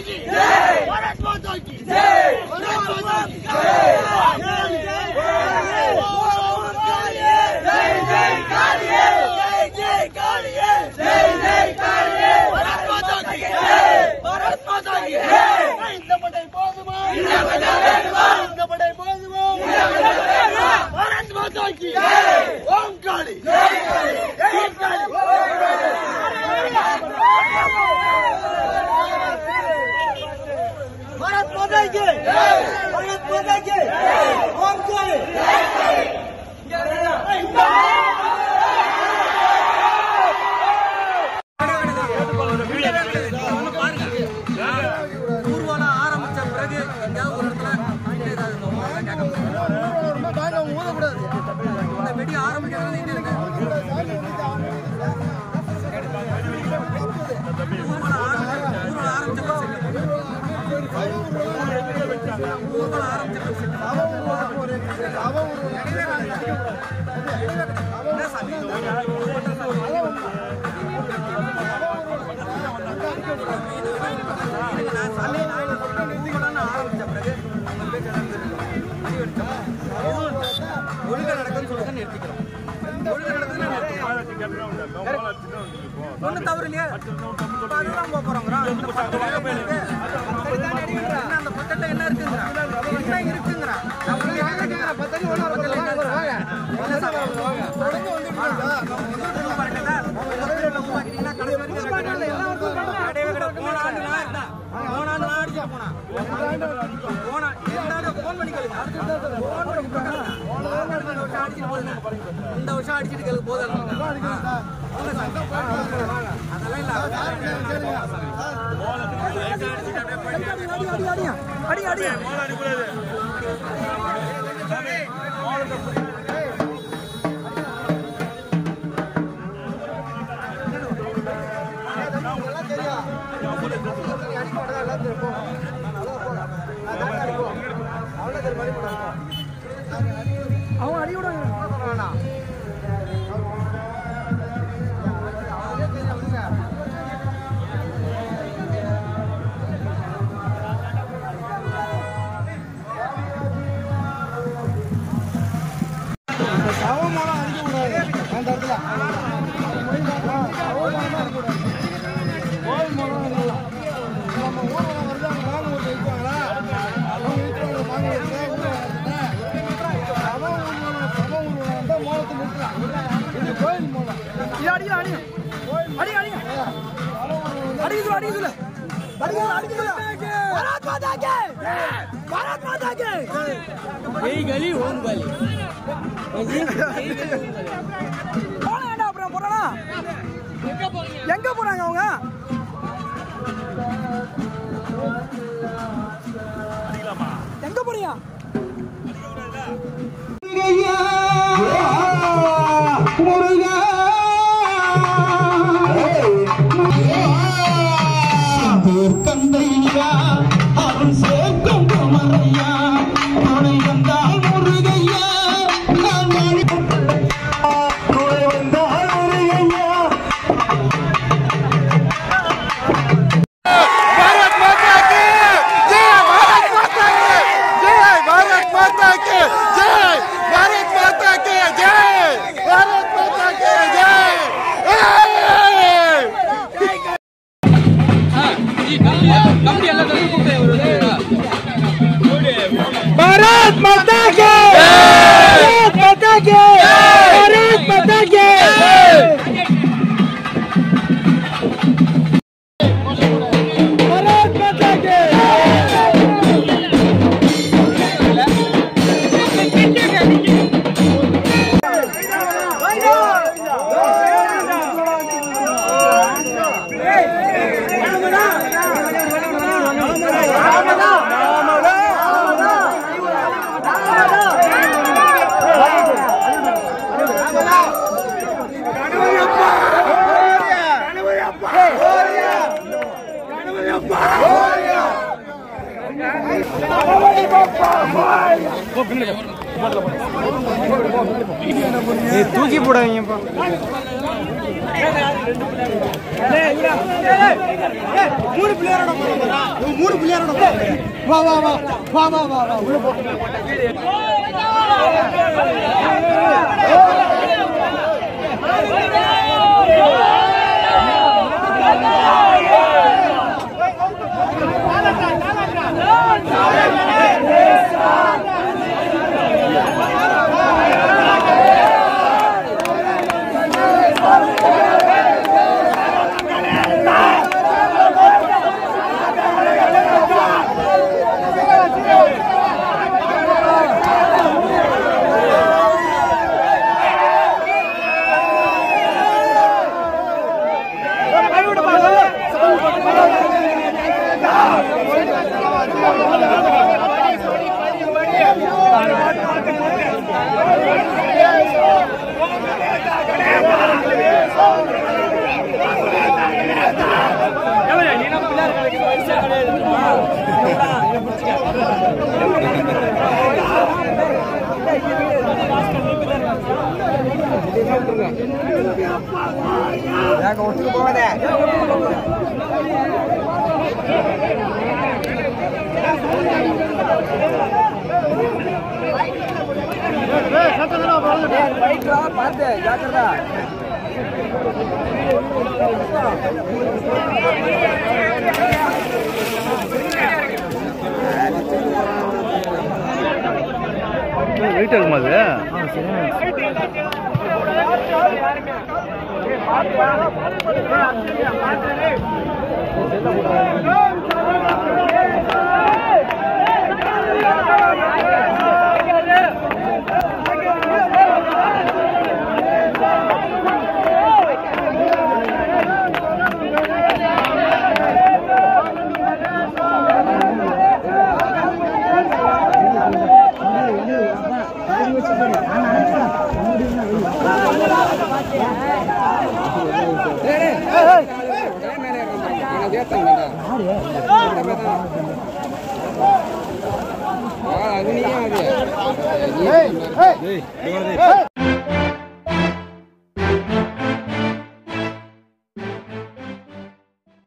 की जय भारत माता की जय भारत माता की जय जय जय कालिए जय जय कालिए जय जय कालिए भारत माता की जय भारत माता की जय இந்த படை போதுமா இந்த படை வேண்டுமா இந்த படை போதுமா இந்த படை வேண்டுமா भारत माता की जय ओम काली जय काली जय काली भारत माता की भारत माता की ओम काली ஊர்வலம் ஆரம்பிச்ச பிறகு எங்கேயாவது ஒரு இடத்துல ஏதாவது நோக்கம் கேட்க முடியும். இந்த வெடி ஆரம்பிக்கிறது இங்க இருக்கு ஊர்வலம் ஆரம்பிச்ச- ஊர்வலம் ஆரம்பிச்ச பிறகு ஊர்வலம் ஆரம்பிச்ச பிறகு என்ன சாமி? நான் சாமி, நான் என்ன சொல்றேன், ஊர்வலம்னு ஆரம்பிச்ச பிறகு நம்ம பேச்சு எல்லாம் தெரியும். அடி வெடிச்சோம். ஒழுங்கா நடக்குன்னு சொல்லுங்க நிறுத்திக்கிறோம் ஒழுங்கா நடக்குதுன்னா நிறுத்திக்கிறோம் ஒன்றும் தவறு இல்லையா இப்ப அதுதான் போக போறோங்கிறோம் இந்த பக்கத்துல என்ன இருக்கு? என்ன அந்த பக்கத்துல என்ன இருக்குங்கிறா என்ன இருக்குங்கிறா நம்ம இங்க கேக்குறேன். பக்கத்துல என்ன இருக்கு? என்ன சாப்பிடுறோம்? ஒண்ணும் பண்ணல. பக்கத்துல உருவாக்கிட்டீங்கன்னா கடைசி வரைக்கும் கிடையாது. கிடையவே கிடையாது. போன ஆண்டு நான் இருந்தேன். போன ஆண்டு நான் அடிச்சுட்டு போனேன். போன எந்த ஆண்டு phone பண்ணி கேளுங்க. phone பண்ணி கேளுங்க. இந்த வருஷம் அடிச்சுட்டு போகுதுங்க. இந்த வருஷம் அடிச்சுட்டு கேளுங்க போதும் அதெல்லாம் இல்ல அடி அடி அடி அவன் அடி விட அடிக்கல அடி அடி அடி அடிக்குது அடிக்குதுல அடிக்குது அடிக்குதுல பாரத் மாதா கே பாரத் மாதா கே ஏய் கலி ஓம் கலி போன வேண்டாம் அப்புறம் போறானா எங்க போறாங்க அவங்க எங்க போறீங்க கந்தையா அருள் சேர்க்கும் குமரையா துணை வந்தால் முருகையா நான் மணி துணை வந்தால் முருகையா भारत माता की जय भारत माता की जय भारत माता की जय भारत माता की जय भारत माता की जय भारत माता के भारत माता के भारत माता के भारत माता के தூக்கி போடாதீங்கப்பா மூணு பிள்ளையாரோட போறா மூணு பிள்ளையாரோட போறா வா வா வா வா வா வா வா உள்ள போ வெயிட் இருக்குமா அது ஏய் ஏய்